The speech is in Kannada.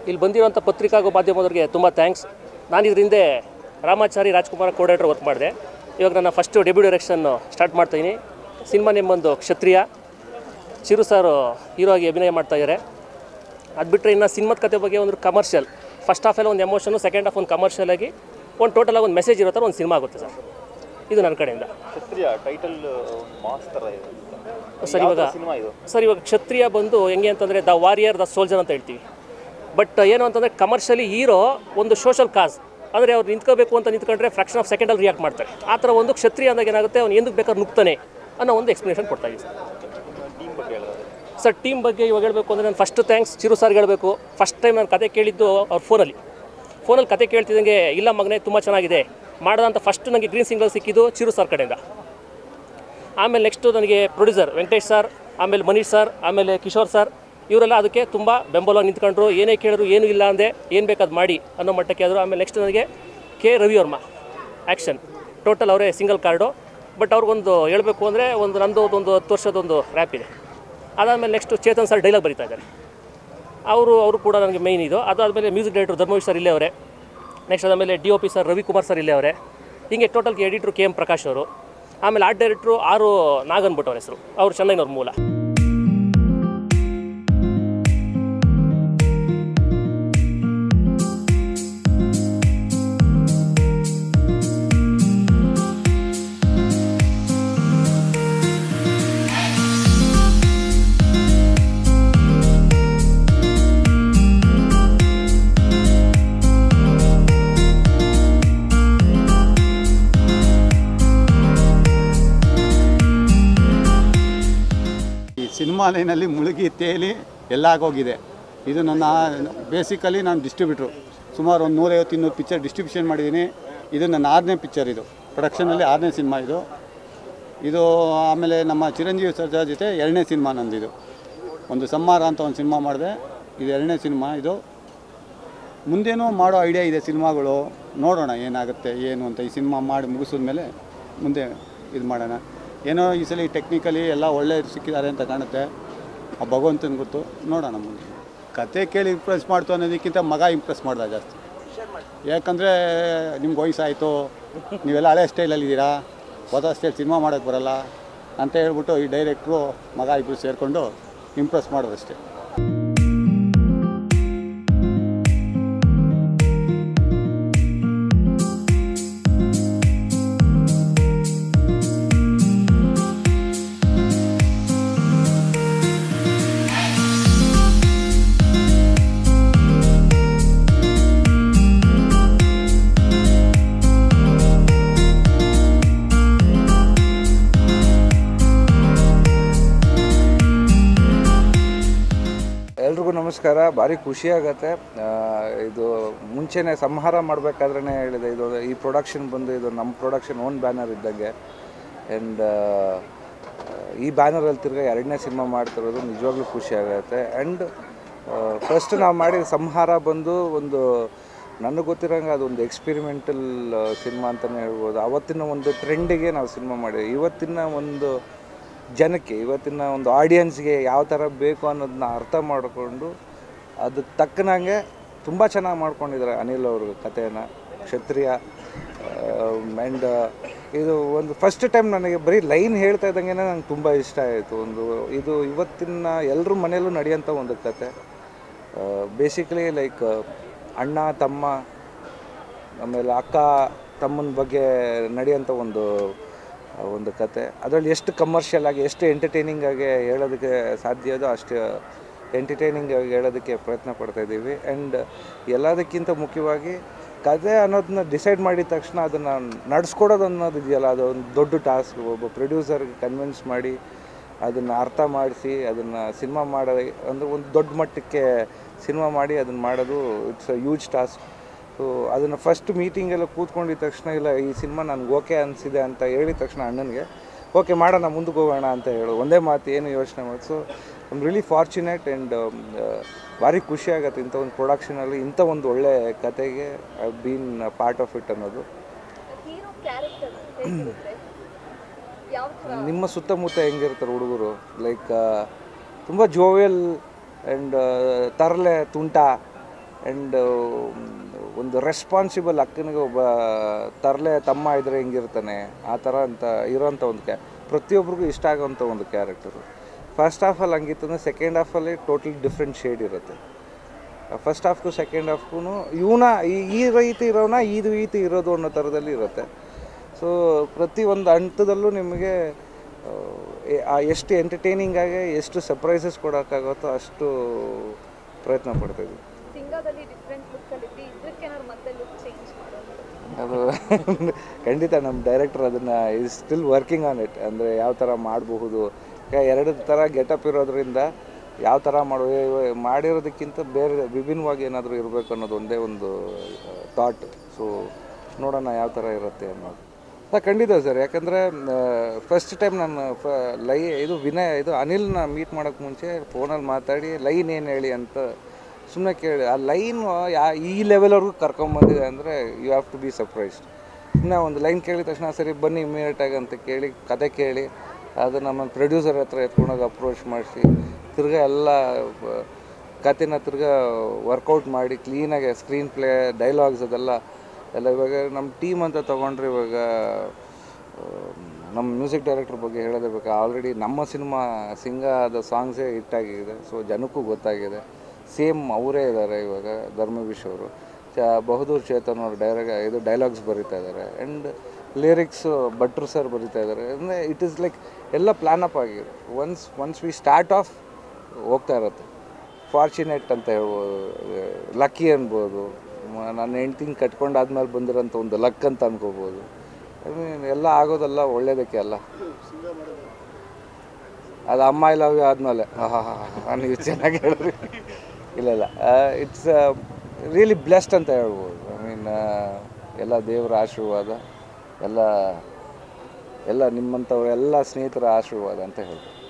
ಇಲ್ಲಿ ಬಂದಿರೋಂಥ ಪತ್ರಿಕಾ ಮಾಧ್ಯಮದವ್ರಿಗೆ ತುಂಬ ಥ್ಯಾಂಕ್ಸ್ ನಾನು ಇದರಿಂದ ರಾಮಾಚಾರಿ ರಾಜ್ಕುಮಾರ್ ಕೋಡೇಟರ್ ವರ್ಕ್ ಮಾಡಿದೆ ಇವಾಗ ನನ್ನ ಫಸ್ಟು ಡೆಬ್ಯೂ ಡೈರೆಕ್ಷನ್ ಸ್ಟಾರ್ಟ್ ಮಾಡ್ತಾಯಿದ್ದೀನಿ ಸಿನಿಮಾ ನಿಮ್ಮೊಂದು ಕ್ಷತ್ರಿಯ ಚಿರು ಸರ್ ಹೀರೋ ಆಗಿ ಅಭಿನಯ ಮಾಡ್ತಾಯಿದ್ದಾರೆ ಅದು ಬಿಟ್ಟರೆ ಇನ್ನು ಸಿನಿಮಾದ ಕತೆ ಬಗ್ಗೆ ಒಂದು ಕಮರ್ಷಿಯಲ್ ಫಸ್ಟ್ ಹಾಫ್ ಎಲ್ಲ ಒಂದು ಎಮೋಷನು ಸೆಕೆಂಡ್ ಹಾಫ್ ಒಂದು ಕಮರ್ಷಿಯಲ್ ಆಗಿ ಒಂದು ಟೋಟಲ್ ಆಗಿ ಒಂದು ಮೆಸೇಜ್ ಇರೋ ಥರ ಒಂದು ಸಿನಿಮಾ ಆಗುತ್ತೆ ಸರ್ ಇದು ನನ್ನ ಕಡೆಯಿಂದ ಕ್ಷತ್ರಿಯ ಟೈಟಲ್ ಮಾಸ್ ಥರ ಇದೆ ಸರ್ ಇವಾಗ ಸಿನಿಮಾ ಇದು ಸರ್ ಇವಾಗ ಕ್ಷತ್ರಿಯ ಬಂದು ಹೆಂಗೆ ಅಂತಂದರೆ ದ ವಾರಿಯರ್ ದ ಸೋಲ್ಜರ್ ಅಂತ ಹೇಳ್ತೀವಿ ಬಟ್ ಏನು ಅಂತಂದರೆ ಕಮರ್ಷಿಯಲಿ ಹೀರೋ ಒಂದು ಸೋಷಲ್ ಕಾಸ್ ಅಂದರೆ ಅವ್ರು ನಿಂತ್ಕೋಬೇಕು ಅಂತ ನಿಂತ್ಕೊಂಡ್ರೆ ಫ್ರಾಕ್ಷನ್ ಆಫ್ ಸೆಕೆಂಡಲ್ಲಿ ರಿಯಾಕ್ಟ್ ಮಾಡ್ತಾರೆ ಆ ಥರ ಒಂದು ಕ್ಷತ್ರಿಯ ಅಂದಾಗ ಏನಾಗುತ್ತೆ ಅವ್ನು ఎందుకు ಬೇಕಾದ್ರೆ ನುಗ್ತಾನೆ ಅನ್ನೋ ಒಂದು ಎಕ್ಸ್ಪ್ಲನೇಷನ್ ಕೊಡ್ತಾ ಇದ್ದೀವಿ ಸರ್ ಟೀಮ್ ಬಗ್ಗೆ ಹೇಳಿದ್ರೆ ಸರ್ ಟೀಮ್ ಬಗ್ಗೆ ಇವಾಗ ಹೇಳಬೇಕು ಅಂದರೆ ನಾನು ಫಸ್ಟ್ ಥ್ಯಾಂಕ್ಸ್ ಚಿರು ಸರ್ಗೆ ಹೇಳಬೇಕು ಫಸ್ಟ್ ಟೈಮ್ ನಾನು ಕತೆ ಕೇಳಿದ್ದು ಅವ್ರ ಫೋನಲ್ಲಿ ಫೋನಲ್ಲಿ ಕತೆ ಕೇಳ್ತಿದ್ದಂಗೆ ಇಲ್ಲ ಮಗನೇ ತುಂಬ ಚೆನ್ನಾಗಿದೆ ಮಾಡೋದಂತ ಫಸ್ಟ್ ನನಗೆ ಗ್ರೀನ್ ಸಿಗ್ನಲ್ ಸಿಕ್ಕಿದ್ದು ಚಿರು ಸರ್ ಕಡೆಯಿಂದ ಆಮೇಲೆ ನೆಕ್ಸ್ಟು ನನಗೆ ಪ್ರೊಡ್ಯೂಸರ್ ವೆಂಕಟೇಶ್ ಸರ್ ಆಮೇಲೆ ಮನೀಶ್ ಸರ್ ಆಮೇಲೆ ಕಿಶೋರ್ ಸರ್ ಇವರೆಲ್ಲ ಅದಕ್ಕೆ ತುಂಬ ಬೆಂಬಲ ನಿಂತ್ಕೊಂಡ್ರು ಏನೇ ಕೇಳಿದ್ರು ಏನೂ ಇಲ್ಲ ಅಂದೆ ಏನು ಬೇಕಾದ್ ಮಾಡಿ ಅನ್ನೋ ಮಟ್ಟಕ್ಕೆ ಆದರು ಆಮೇಲೆ ನೆಕ್ಸ್ಟ್ ನನಗೆ ಕೆ ರವಿವರ್ಮ ಆ್ಯಕ್ಷನ್ ಟೋಟಲ್ ಅವರೇ ಸಿಂಗಲ್ ಕಾರ್ಡು ಬಟ್ ಅವ್ರಿಗೊಂದು ಹೇಳಬೇಕು ಅಂದರೆ ಒಂದು ನಂದು ಒಂದು ಹತ್ತು ವರ್ಷದೊಂದು ರ್ಯಾಪ್ ಇದೆ ಅದಾದಮೇಲೆ ನೆಕ್ಸ್ಟು ಚೇತನ್ ಸರ್ ಡೈಲಾಗ್ ಬರೀತಾ ಇದ್ದಾರೆ ಅವರು ಅವರು ಕೂಡ ನನಗೆ ಮೈನ್ ಇದು ಅದಾದಮೇಲೆ ಮ್ಯೂಸಿಕ್ ಡೈರೆಕ್ಟರ್ ಧರ್ಮವೀರ್ ಸರ್ ಇಲ್ಲೇ ಅವರೇ ನೆಕ್ಸ್ಟ್ ಅದಾದಮೇಲೆ D O P sir Ravikumar sir ಇಲ್ಲೇ ಅವರೇ ಹೀಗೆ total editor K M Prakash ಅವರು ಆಮೇಲೆ ಆರ್ಟ್ ಡೈರೆಕ್ಟ್ರು ಆರು ನಾಗನ್ ಭಟ್ ಅವ್ರ ಹೆಸರು ಅವರು ಚೆನ್ನೈನವ್ರ ಮೂಲ ಈ ಸಿನಿಮಾ ಲೈನಲ್ಲಿ ಮುಳುಗಿ ತೇಲಿ ಎಲ್ಲ ಆಗೋಗಿದೆ ಇದು ನನ್ನ ಬೇಸಿಕಲಿ ನಾನು ಡಿಸ್ಟ್ರಿಬ್ಯೂಟ್ರು ಸುಮಾರು ಒಂದು ನೂರೈವತ್ತು ಇನ್ನೂರು ಪಿಕ್ಚರ್ ಡಿಸ್ಟ್ರಿಬ್ಯೂಷನ್ ಮಾಡಿದ್ದೀನಿ ಇದು ನನ್ನ ಆರನೇ ಪಿಕ್ಚರ್ ಇದು ಪ್ರೊಡಕ್ಷನಲ್ಲಿ ಆರನೇ ಸಿನಿಮಾ ಇದು ಇದು ಆಮೇಲೆ ನಮ್ಮ ಚಿರಂಜೀವಿ ಸರ್ಜಾ ಜೊತೆ ಎರಡನೇ ಸಿನಿಮಾ ನಂದಿದು ಒಂದು ಸಂಹಾರ ಅಂತ ಒಂದು ಸಿನಿಮಾ ಮಾಡಿದೆ ಇದು ಎರಡನೇ ಸಿನಿಮಾ ಇದು ಮುಂದೇನೂ ಮಾಡೋ ಐಡಿಯಾ ಇದೆ ಸಿನಿಮಾಗಳು ನೋಡೋಣ ಏನಾಗುತ್ತೆ ಏನು ಅಂತ ಈ ಸಿನಿಮಾ ಮಾಡಿ ಮುಗಿಸಿದ ಮೇಲೆ ಮುಂದೆ ಇದು ಮಾಡೋಣ ಏನೋ ಈ ಸಲ ಟೆಕ್ನಿಕಲಿ ಎಲ್ಲ ಒಳ್ಳೆ ಸಿಕ್ಕಿದ್ದಾರೆ ಅಂತ ಕಾಣುತ್ತೆ ಆ ಭಗವಂತನ ಗೊತ್ತು ನೋಡೋಣ ಮುಂದೆ ಕತೆ ಕೇಳಿ ಇಂಪ್ರೆಸ್ ಮಾಡ್ತು ಅನ್ನೋದಕ್ಕಿಂತ ಮಗ ಇಂಪ್ರೆಸ್ ಮಾಡ್ದ ಜಾಸ್ತಿ ಯಾಕಂದರೆ ನಿಮ್ಗೆ ವಯಸ್ಸಾಯಿತು ನೀವೆಲ್ಲ ಹಳೆ ಸ್ಟೈಲಲ್ಲಿದ್ದೀರಾ ಹೊಸ ಸ್ಟೈಲ್ ಸಿನಿಮಾ ಮಾಡೋಕ್ಕೆ ಬರಲ್ಲ ಅಂತ ಹೇಳ್ಬಿಟ್ಟು ಈ ಡೈರೆಕ್ಟ್ರು ಮಗ ಇಬ್ಬರು ಸೇರಿಕೊಂಡು ಇಂಪ್ರೆಸ್ ಮಾಡೋದಷ್ಟೇ ಎಲ್ರಿಗೂ ನಮಸ್ಕಾರ ಭಾರಿ ಖುಷಿ ಆಗತ್ತೆ ಆ, ಇದು ಮುಂಚೆನೇ ಸಂಹಾರ ಮಾಡಬೇಕಾದ್ರೆ ಹೇಳಿದೆ ಇದು ಈ ಪ್ರೊಡಕ್ಷನ್ ಬಂದು ಇದು ನಮ್ಮ ಪ್ರೊಡಕ್ಷನ್ ಓನ್ ಬ್ಯಾನರ್ ಇದ್ದಂಗೆ ಆ್ಯಂಡ್ ಈ ಬ್ಯಾನರಲ್ಲಿ ತಿರ್ಗಾ ಎರಡನೇ ಸಿನಿಮಾ ಮಾಡ್ತಿರೋದು ನಿಜವಾಗ್ಲೂ ಖುಷಿ ಆಗುತ್ತೆ ಆ್ಯಂಡ್ ಫಸ್ಟ್ ನಾವು ಮಾಡಿದ ಸಂಹಾರ ಬಂದು ಒಂದು ನನಗೆ ಗೊತ್ತಿರೋಂಗೆ ಅದೊಂದು ಎಕ್ಸ್ಪಿರಿಮೆಂಟಲ್ ಸಿನಿಮಾ ಅಂತಲೇ ಹೇಳ್ಬೋದು ಅವತ್ತಿನ ಒಂದು ಟ್ರೆಂಡಿಗೆ ನಾವು ಸಿನಿಮಾ ಮಾಡಿದ್ವಿ ಇವತ್ತಿನ ಒಂದು ಜನಕ್ಕೆ ಇವತ್ತಿನ ಒಂದು ಆಡಿಯನ್ಸ್ಗೆ ಯಾವ ಥರ ಬೇಕು ಅನ್ನೋದನ್ನ ಅರ್ಥ ಮಾಡಿಕೊಂಡು ಅದಕ್ಕೆ ತಕ್ಕನಂಗೆ ತುಂಬ ಚೆನ್ನಾಗಿ ಮಾಡ್ಕೊಂಡಿದ್ದಾರೆ ಅನಿಲ್ ಅವರು ಕಥೆಯನ್ನು ಕ್ಷತ್ರಿಯ ಆ್ಯಂಡ್ ಇದು ಒಂದು ಫಸ್ಟ್ ಟೈಮ್ ನನಗೆ ಬರೀ ಲೈನ್ ಹೇಳ್ತಾ ಇದ್ದಂಗೆ ನಂಗೆ ತುಂಬ ಇಷ್ಟ ಆಯಿತು ಒಂದು ಇದು ಇವತ್ತಿನ ಎಲ್ಲರ ಮನೆಯಲ್ಲೂ ನಡೆಯೋಂಥ ಒಂದು ಕತೆ ಬೇಸಿಕಲಿ ಲೈಕ್ ಅಣ್ಣ ತಮ್ಮ ಆಮೇಲೆ ಅಕ್ಕ ತಮ್ಮನ ಬಗ್ಗೆ ನಡೆಯೋಂಥ ಒಂದು ಆ, ಒಂದು ಕತೆ ಅದರಲ್ಲಿ ಎಷ್ಟು ಕಮರ್ಷಿಯಲ್ ಆಗಿ ಎಷ್ಟು ಎಂಟರ್ಟೈನಿಂಗ್ ಆಗಿ ಹೇಳೋದಕ್ಕೆ ಸಾಧ್ಯ ಅದೋ ಅಷ್ಟು ಎಂಟರ್ಟೈನಿಂಗ್ ಆಗಿ ಹೇಳೋದಕ್ಕೆ ಪ್ರಯತ್ನ ಪಡ್ತಾ ಇದ್ದೀವಿ ಆ್ಯಂಡ್ ಎಲ್ಲದಕ್ಕಿಂತ ಮುಖ್ಯವಾಗಿ ಕತೆ ಅನ್ನೋದನ್ನ ಡಿಸೈಡ್ ಮಾಡಿದ ತಕ್ಷಣ ಅದನ್ನು ನಡೆಸ್ಕೊಡೋದು ಅನ್ನೋದು ಇದೆಯಲ್ಲ ಅದು ಒಂದು ದೊಡ್ಡ ಟಾಸ್ಕ್ ಒಬ್ಬ ಪ್ರೊಡ್ಯೂಸರ್ಗೆ ಕನ್ವಿನ್ಸ್ ಮಾಡಿ ಅದನ್ನು ಅರ್ಥ ಮಾಡಿಸಿ ಅದನ್ನು ಸಿನಿಮಾ ಮಾಡೋ ಅಂದರೆ ಒಂದು ದೊಡ್ಡ ಮಟ್ಟಕ್ಕೆ ಸಿನಿಮಾ ಮಾಡಿ ಅದನ್ನು ಮಾಡೋದು it's a huge task so ಅದನ್ನು ಫಸ್ಟ್ ಮೀಟಿಂಗೆಲ್ಲ ಕೂತ್ಕೊಂಡಿದ ತಕ್ಷಣ ಇಲ್ಲ ಈ ಸಿನಿಮಾ ನನಗೆ ಓಕೆ ಅನಿಸಿದೆ ಅಂತ ಹೇಳಿದ ತಕ್ಷಣ ಅಣ್ಣನಿಗೆ ಓಕೆ ಮಾಡೋಣ ಮುಂದಕ್ಕೆ ಹೋಗೋಣ ಅಂತ ಹೇಳು ಒಂದೇ ಮಾತು ಏನು ಯೋಚನೆ ಮಾಡಿ so I'm really fortunate and ಭಾರಿ ಖುಷಿ ಆಗುತ್ತೆ ಇಂಥ ಒಂದು ಪ್ರೊಡಕ್ಷನಲ್ಲಿ ಇಂಥ ಒಂದು ಒಳ್ಳೆ ಕತೆಗೆ I been part of it ಅನ್ನೋದು ಹೀರೋ ಕ್ಯಾರೆಕ್ಟರ್ ಹೇಗಿರುತ್ತೆ ಯಾವ ಥರ ನಿಮ್ಮ ಸುತ್ತಮುತ್ತ ಹೆಂಗಿರ್ತಾರೆ ಹುಡುಗರು ಲೈಕ್ ತುಂಬ ಜೋವೆಲ್ ಆ್ಯಂಡ್ ತರಲೆ ತುಂಟ ಆ್ಯಂಡ್ ಒಂದು ರೆಸ್ಪಾನ್ಸಿಬಲ್ ಅಕ್ಕನಿಗೆ ಒಬ್ಬ ತರಲೆ ತಮ್ಮ ಇದ್ರೆ ಹೆಂಗಿರ್ತಾನೆ ಆ ಥರ ಅಂತ ಇರೋಂಥ ಒಂದು ಕ್ಯಾ ಪ್ರತಿಯೊಬ್ಬರಿಗೂ ಇಷ್ಟ ಆಗೋವಂಥ ಒಂದು ಕ್ಯಾರೆಕ್ಟರು ಫಸ್ಟ್ ಹಾಫಲ್ಲಿ ಹಂಗಿತ್ತು ಅಂದರೆ ಸೆಕೆಂಡ್ ಹಾಫಲ್ಲಿ ಟೋಟಲ್ ಡಿಫ್ರೆಂಟ್ ಶೇಡ್ ಇರುತ್ತೆ ಫಸ್ಟ್ ಹಾಫ್ಗೂ ಸೆಕೆಂಡ್ ಹಾಫ್ಗೂ ಇವನ ಈ ರೀತಿ ಇರೋನ ಇದು ರೀತಿ ಇರೋದು ಅನ್ನೋ ಥರದಲ್ಲಿ ಇರುತ್ತೆ ಸೊ ಪ್ರತಿ ಒಂದು ಹಂತದಲ್ಲೂ ನಿಮಗೆ ಆ, ಎ- ಆ ಎಷ್ಟು ಎಂಟರ್ಟೈನಿಂಗ್ ಆಗಿ ಎಷ್ಟು ಸರ್ಪ್ರೈಸಸ್ ಕೊಡೋಕ್ಕಾಗುತ್ತೋ ಅಷ್ಟು ಪ್ರಯತ್ನ ಪಡ್ತಾಯಿದ್ವಿ ಸಿಂಗಾದಲ್ಲಿ ಡಿಫ್ರೆಂಟ್ ಲುಕ್ ಅಲ್ಲಿ ಇದ್ರಿ ಇದಕ್ಕೆ ಏನಾದ್ರು ಮತ್ತೆ ಲುಕ್ ಚೇಂಜ್ ಮಾಡೋದು ಅದು ಖಂಡಿತ ನಮ್ಮ ಡೈರೆಕ್ಟರ್ ಅದನ್ನು is still working on it ಅಂದರೆ ಯಾವ ಥರ ಮಾಡಬಹುದು ಎರಡು ಥರ ಗೆಟಪ್ ಇರೋದ್ರಿಂದ ಯಾವ ಥರ ಮಾಡೋ ಮಾಡಿರೋದಕ್ಕಿಂತ ಬೇರೆ ವಿಭಿನ್ನವಾಗಿ ಏನಾದರೂ ಇರಬೇಕು ಅನ್ನೋದು ಒಂದೇ ಒಂದು ಥಾಟ್ ಸೊ ನೋಡೋಣ ಯಾವ ಥರ ಇರುತ್ತೆ ಅನ್ನೋದು ಹಾಂ ಖಂಡಿತ ಸರ್ ಯಾಕಂದರೆ ಫಸ್ಟ್ ಟೈಮ್ ನಾನು ಫ ಲೈ ಇದು ವಿನಯ್ ಇದು ಅನಿಲ್ನ ಮೀಟ್ ಮಾಡೋಕ್ಕೆ ಮುಂಚೆ ಫೋನಲ್ಲಿ ಮಾತಾಡಿ ಲೈನ್ ಏನು ಹೇಳಿ ಅಂತ ಸುಮ್ಮನೆ ಕೇಳಿ ಆ ಲೈನು ಯಾ ಈ ಲೆವೆಲ್ವರೆಗೂ ಕರ್ಕೊಂಬಂದಿದೆ ಅಂದರೆ you have to be surprised ಸುಮ್ಮನೆ ಒಂದು ಲೈನ್ ಕೇಳಿದ ತಕ್ಷಣ ಸರಿ ಬನ್ನಿ ಇಮಿಡಿಯೇಟಾಗಿ ಅಂತ ಕೇಳಿ ಕತೆ ಕೇಳಿ ಅದು ನಮ್ಮ ಪ್ರೊಡ್ಯೂಸರ್ ಹತ್ರ ಎತ್ಕೊಂಡೋಗಿ ಅಪ್ರೋಚ್ ಮಾಡಿಸಿ ತಿರ್ಗಾ ಎಲ್ಲ ಬ- ಕತೆನ ತಿರ್ಗಾ ವರ್ಕೌಟ್ ಮಾಡಿ ಕ್ಲೀನಾಗಿ ಸ್ಕ್ರೀನ್ ಪ್ಲೇ ಡೈಲಾಗ್ಸ್ ಅದೆಲ್ಲ ಎಲ್ಲ ಇವಾಗ ನಮ್ಮ ಟೀಮ್ ಅಂತ ತೊಗೊಂಡ್ರೆ ಇವಾಗ ಆ, ನಮ್ಮ ಮ್ಯೂಸಿಕ್ ಡೈರೆಕ್ಟರ್ ಬಗ್ಗೆ ಹೇಳೋದೇಬೇಕು ಆಲ್ರೆಡಿ ನಮ್ಮ ಸಿನಿಮಾ ಸಿಂಗಾದ ಸಾಂಗ್ಸೇ ಹಿಟ್ಟಾಗಿದೆ ಸೊ ಜನಕ್ಕೂ ಗೊತ್ತಾಗಿದೆ ಸೇಮ್ ಅವರೇ ಇದ್ದಾರೆ ಇವಾಗ ಧರ್ಮವಿಶ್ ಅವರು ಚ ಬಹದ್ದೂರ್ ಚೇತನ್ ಅವರು ಡೈರೆಕ್ ಇದು ಡೈಲಾಗ್ಸ್ ಬರೀತಾ ಇದ್ದಾರೆ ಆ್ಯಂಡ್ ಲಿರಿಕ್ಸು ಭಟ್ರು ಸರ್ ಬರೀತಾ ಇದ್ದಾರೆ ಅಂದರೆ ಇಟ್ ಈಸ್ ಲೈಕ್ ಎಲ್ಲ ಪ್ಲ್ಯಾನ್ ಅಪ್ ಆಗಿದೆ once once we start off ಹೋಗ್ತಾ ಇರುತ್ತೆ ಫಾರ್ಚುನೇಟ್ ಅಂತ ಹೇಳ್ಬೋದು ಲಕ್ಕಿ ಅನ್ಬೋದು ಮ- ನನ್ನ ಹೆಂಡ್ತಿನ ಕಟ್ಕೊಂಡಾದ್ಮೇಲೆ ಬಂದಿರೋಂಥ ಒಂದು ಲಕ್ ಅಂತ ಅನ್ಕೋಬೋದು ಐ ಮೀನ್ ಎಲ್ಲ ಆಗೋದಲ್ಲ ಒಳ್ಳೇದಕ್ಕೆ ಅಲ್ಲ ಅದು ಅಮ್ಮ ಐ ಲವ್ ಯು ಆದಮೇಲೆ ನೀವು ಚೆನ್ನಾಗಿ ಹೇಳಿದ್ರಿ ಇಲ್ಲ ಇಲ್ಲ ಇಟ್ಸ್ ರಿಯಲಿ ಬ್ಲೆಸ್ಡ್ ಅಂತ ಹೇಳ್ಬೋದು ಐ ಮೀನ್ ಎಲ್ಲ ದೇವರ ಆಶೀರ್ವಾದ ಎಲ್ಲ ಎಲ್ಲ ನಿಮ್ಮಂಥವ್ರ ಎಲ್ಲ ಸ್ನೇಹಿತರ ಆಶೀರ್ವಾದ ಅಂತ ಹೇಳ್ಬೋದು